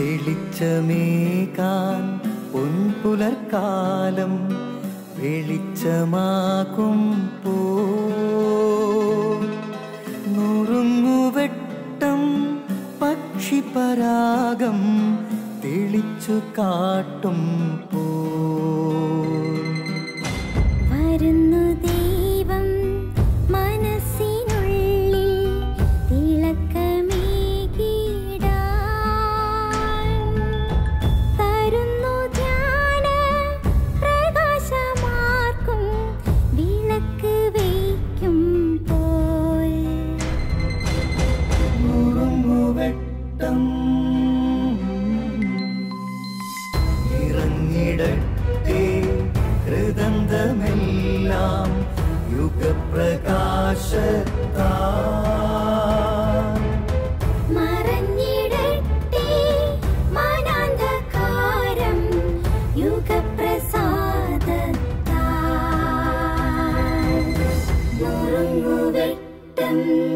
തെളിച്ചമേകാൻ പൊൻപുലർക്കാലം വെളിച്ചമാകും പോ നുറുങ്ങുവെട്ടം പക്ഷിപരാഗം തെളിച്ചു കാട്ടും പോ വരുന്നു ദൈവം മനസ്സിനുള്ളിൽ തിളക്കമേകിടാൻ തരുന്നു ധ്യാന പ്രകാശമാർക്കും വിളക്ക് വയ്ക്കും പോൽ നുറുങ്ങുവെട്ടം ഇറങ്ങിടട്ടെ ഹൃദന്തമെല്ലാം യുഗപ്രകാശത്താ മറഞ്ഞിടട്ടെ മനാന്ധകാരം യുഗപ്രസാദത്താൽ നുറുങ്ങുവെട്ടം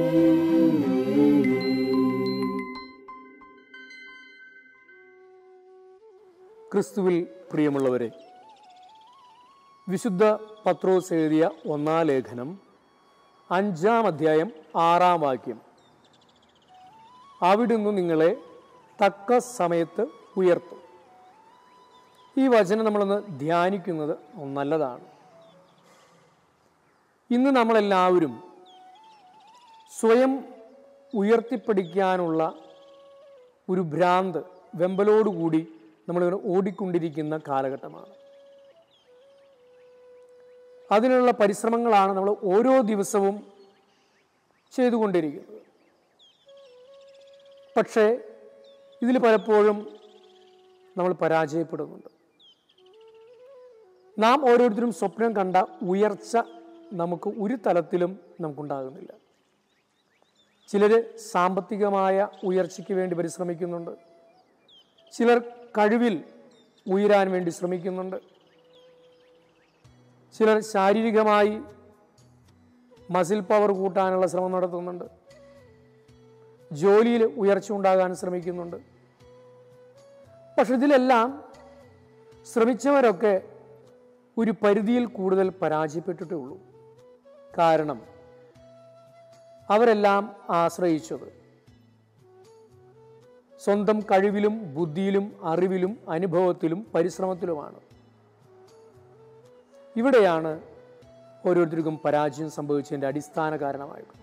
ക്രിസ്തുവിൽ പ്രിയമുള്ളവരെ വിശുദ്ധ പത്രോസ് എഴുതിയ ഒന്നാം ലേഖനം അഞ്ചാം അധ്യായം ആറാം വാക്യം അവിടുന്ന് നിങ്ങളെ തക്ക സമയത്ത് ഉയർത്തും ഈ വചനം നമ്മളൊന്ന് ധ്യാനിക്കുന്നത് നല്ലതാണ് ഇന്ന് നമ്മളെല്ലാവരും സ്വയം ഉയർത്തിപ്പിടിക്കാനുള്ള ഒരു ഭ്രാന്ത് വെമ്പലോടുകൂടി നമ്മളിങ്ങനെ ഓടിക്കൊണ്ടിരിക്കുന്ന കാലഘട്ടമാണ് അതിനുള്ള പരിശ്രമങ്ങളാണ് നമ്മൾ ഓരോ ദിവസവും ചെയ്തുകൊണ്ടിരിക്കുന്നത് പക്ഷേ ഇതിൽ പലപ്പോഴും നമ്മൾ പരാജയപ്പെടുന്നുണ്ട് നാം ഓരോരുത്തരും സ്വപ്നം കണ്ട ഉയർച്ച നമുക്ക് ഒരു തലത്തിലും നമുക്കുണ്ടാകുന്നില്ല ചിലർ സാമ്പത്തികമായ ഉയർച്ചയ്ക്ക് വേണ്ടി പരിശ്രമിക്കുന്നുണ്ട് ചിലർ കഴിവിൽ ഉയരാൻ വേണ്ടി ശ്രമിക്കുന്നുണ്ട് ചിലർ ശാരീരികമായി മസിൽ പവർ കൂട്ടാനുള്ള ശ്രമം നടത്തുന്നുണ്ട് ജോലിയിൽ ഉയർച്ച ഉണ്ടാകാൻ ശ്രമിക്കുന്നുണ്ട് പക്ഷെ ഇതിലെല്ലാം ശ്രമിച്ചവരൊക്കെ ഒരു പരിധിയിൽ കൂടുതൽ പരാജയപ്പെട്ടിട്ടേ ഉള്ളൂ കാരണം അവരെല്ലാം ആശ്രയിച്ചത് സ്വന്തം കഴിവിലും ബുദ്ധിയിലും അറിവിലും അനുഭവത്തിലും പരിശ്രമത്തിലുമാണ് ഇവിടെയാണ് ഓരോരുത്തർക്കും പരാജയം സംഭവിച്ചതിൻ്റെ അടിസ്ഥാന കാരണമായിട്ടുള്ളത്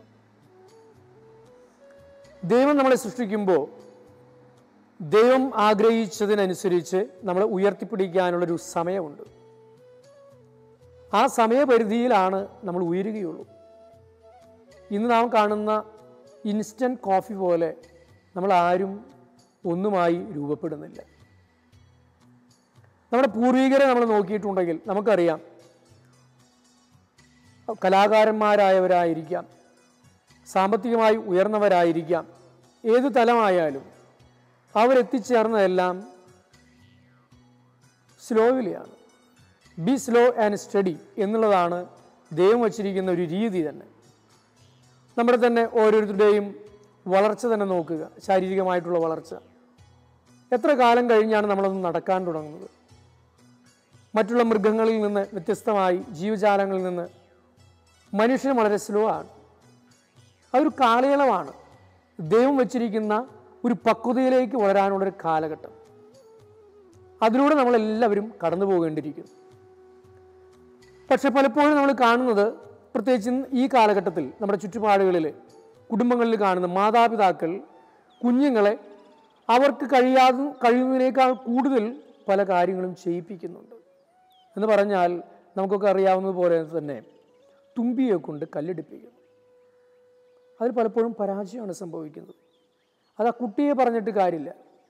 ദൈവം നമ്മളെ സൃഷ്ടിക്കുമ്പോൾ ദൈവം ആഗ്രഹിച്ചതിനനുസരിച്ച് നമ്മളെ ഉയർത്തിപ്പിടിക്കാനുള്ളൊരു സമയമുണ്ട് ആ സമയപരിധിയിലാണ് നമ്മൾ ഉയരുകയുള്ളൂ ഇന്ന് നാം കാണുന്ന ഇൻസ്റ്റൻറ്റ് കോഫി പോലെ നമ്മൾ ആരും ഒന്നുമായി രൂപപ്പെടുന്നില്ല നമ്മുടെ പൂർവികരെ നമ്മൾ നോക്കിയിട്ടുണ്ടെങ്കിൽ നമുക്കറിയാം കലാകാരന്മാരായവരായിരിക്കാം സാമ്പത്തികമായി ഉയർന്നവരായിരിക്കാം ഏത് തലമായാലും അവരെത്തിച്ചേർന്നതെല്ലാം സ്ലോവിലെയാണ് ബി സ്ലോ ആൻഡ് സ്റ്റഡി എന്നുള്ളതാണ് ദൈവം വച്ചിരിക്കുന്ന ഒരു രീതി തന്നെ നമ്മുടെ തന്നെ ഓരോരുത്തരുടെയും വളർച്ച തന്നെ നോക്കുക ശാരീരികമായിട്ടുള്ള വളർച്ച എത്ര കാലം കഴിഞ്ഞാണ് നമ്മളൊന്ന് നടക്കാൻ തുടങ്ങുന്നത് മറ്റുള്ള മൃഗങ്ങളിൽ നിന്ന് വ്യത്യസ്തമായി ജീവജാലങ്ങളിൽ നിന്ന് മനുഷ്യൻ വളരെ സ്ലോ ആണ് അതൊരു കാലയളവാണ് ദൈവം വച്ചിരിക്കുന്ന ഒരു പക്വതയിലേക്ക് വളരാനുള്ളൊരു കാലഘട്ടം അതിലൂടെ നമ്മളെല്ലാവരും കടന്നു പോകേണ്ടിയിരിക്കുന്നു പക്ഷെ പലപ്പോഴും നമ്മൾ കാണുന്നത് പ്രത്യേകിച്ച് ഇന്ന് ഈ കാലഘട്ടത്തിൽ നമ്മുടെ ചുറ്റുപാടുകളിൽ കുടുംബങ്ങളിൽ കാണുന്ന മാതാപിതാക്കൾ കുഞ്ഞുങ്ങളെ അവർക്ക് കഴിയാതെ കഴിയുന്നതിനേക്കാൾ കൂടുതൽ പല കാര്യങ്ങളും ചെയ്യിപ്പിക്കുന്നുണ്ട് എന്ന് പറഞ്ഞാൽ നമുക്കൊക്കെ അറിയാവുന്നതുപോലെ തന്നെ തുമ്പിയെ കൊണ്ട് കല്ലെടുപ്പിക്കുന്നു അതിൽ പലപ്പോഴും പരാജയമാണ് സംഭവിക്കുന്നത് അത് ആ കുട്ടിയെ പറഞ്ഞിട്ട് കാര്യമില്ല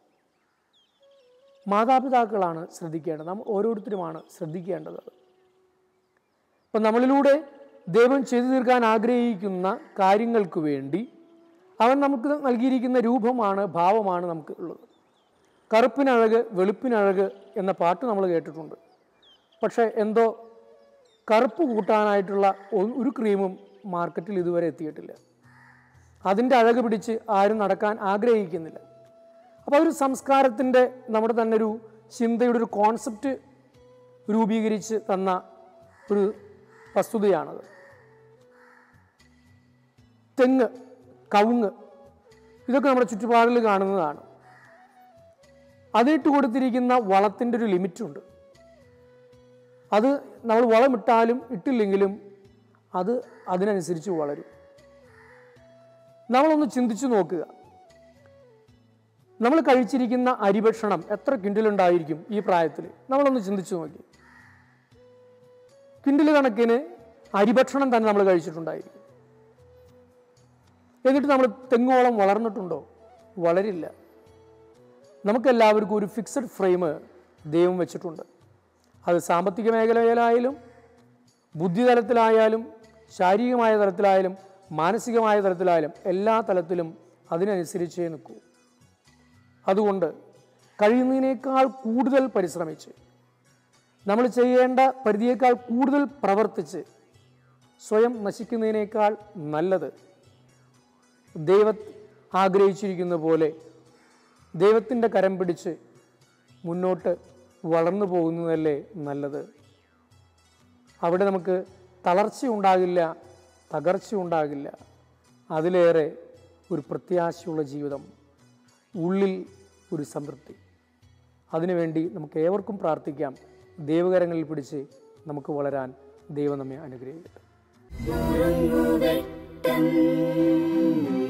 മാതാപിതാക്കളാണ് ശ്രദ്ധിക്കേണ്ടത് നാം ഓരോരുത്തരുമാണ് ശ്രദ്ധിക്കേണ്ടത് അത് അപ്പം നമ്മളിലൂടെ ദൈവം ചെയ്തു തീർക്കാൻ ആഗ്രഹിക്കുന്ന കാര്യങ്ങൾക്ക് വേണ്ടി അവൻ നമുക്ക് നൽകിയിരിക്കുന്ന രൂപമാണ് ഭാവമാണ് നമുക്ക് ഉള്ളത് കറുപ്പിനഴക് വെളുപ്പിനഴക് എന്ന പാട്ട് നമ്മൾ കേട്ടിട്ടുണ്ട് പക്ഷേ എന്തോ കറുപ്പ് കൂട്ടാനായിട്ടുള്ള ഒ- ഒരു ക്രീമും മാർക്കറ്റിൽ ഇതുവരെ എത്തിയിട്ടില്ല അതിൻ്റെ അഴക് പിടിച്ച് ആരും നടക്കാൻ ആഗ്രഹിക്കുന്നില്ല അപ്പോൾ ഒരു സംസ്കാരത്തിൻ്റെ നമ്മുടെ തന്നെ ഒരു ചിന്തയുടെ ഒരു കോൺസെപ്റ്റ് രൂപീകരിച്ച് തന്ന ഒരു വസ്തുതയാണത് തെങ്ങ് കവുങ്ങ് ഇതൊക്കെ നമ്മുടെ ചുറ്റുപാടിൽ കാണുന്നതാണ് അതിട്ട് കൊടുത്തിരിക്കുന്ന വളത്തിൻ്റെ ഒരു ലിമിറ്റുണ്ട് അത് നമ്മൾ വളമിട്ടാലും ഇട്ടില്ലെങ്കിലും അത് അതിനനുസരിച്ച് വളരും നമ്മളൊന്ന് ചിന്തിച്ചു നോക്കുക നമ്മൾ കഴിച്ചിരിക്കുന്ന അരിഭക്ഷണം എത്ര കിൻഡിലുണ്ടായിരിക്കും ഈ പ്രായത്തിൽ നമ്മളൊന്ന് ചിന്തിച്ചു നോക്കി കിൻഡിൽ കണക്കിന് അരിഭക്ഷണം തന്നെ നമ്മൾ കഴിച്ചിട്ടുണ്ടായിരിക്കും എന്നിട്ട് നമ്മൾ തെങ്ങോളം വളർന്നിട്ടുണ്ടോ വളരില്ല നമുക്കെല്ലാവർക്കും ഒരു ഫിക്സഡ് ഫ്രെയിം ദൈവം വെച്ചിട്ടുണ്ട് അത് സാമ്പത്തിക മേഖലയിലായാലും ബുദ്ധിതലത്തിലായാലും ശാരീരികമായ തലത്തിലായാലും മാനസികമായ തലത്തിലായാലും എല്ലാ തലത്തിലും അതിനനുസരിച്ചേ നിൽക്കൂ അതുകൊണ്ട് കഴിയുന്നതിനേക്കാൾ കൂടുതൽ പരിശ്രമിച്ച് നമ്മൾ ചെയ്യേണ്ട പരിധിയേക്കാൾ കൂടുതൽ പ്രവർത്തിച്ച് സ്വയം നശിക്കുന്നതിനേക്കാൾ നല്ലത് ദൈവ ആഗ്രഹിച്ചിരിക്കുന്ന പോലെ ദൈവത്തിൻ്റെ കരം പിടിച്ച് മുന്നോട്ട് വളർന്നു പോകുന്നതല്ലേ നല്ലത് അവിടെ നമുക്ക് തളർച്ചയുണ്ടാകില്ല തകർച്ചയുണ്ടാകില്ല അതിലേറെ ഒരു പ്രത്യാശയുള്ള ജീവിതം ഉള്ളിൽ ഒരു സംതൃപ്തി അതിനുവേണ്ടി നമുക്ക് ഏവർക്കും പ്രാർത്ഥിക്കാം ദൈവകരങ്ങളിൽ പിടിച്ച് നമുക്ക് വളരാൻ ദൈവം നമ്മെ അനുഗ്രഹിക്കട്ടെ ഉറങ്ങുവെട്ടം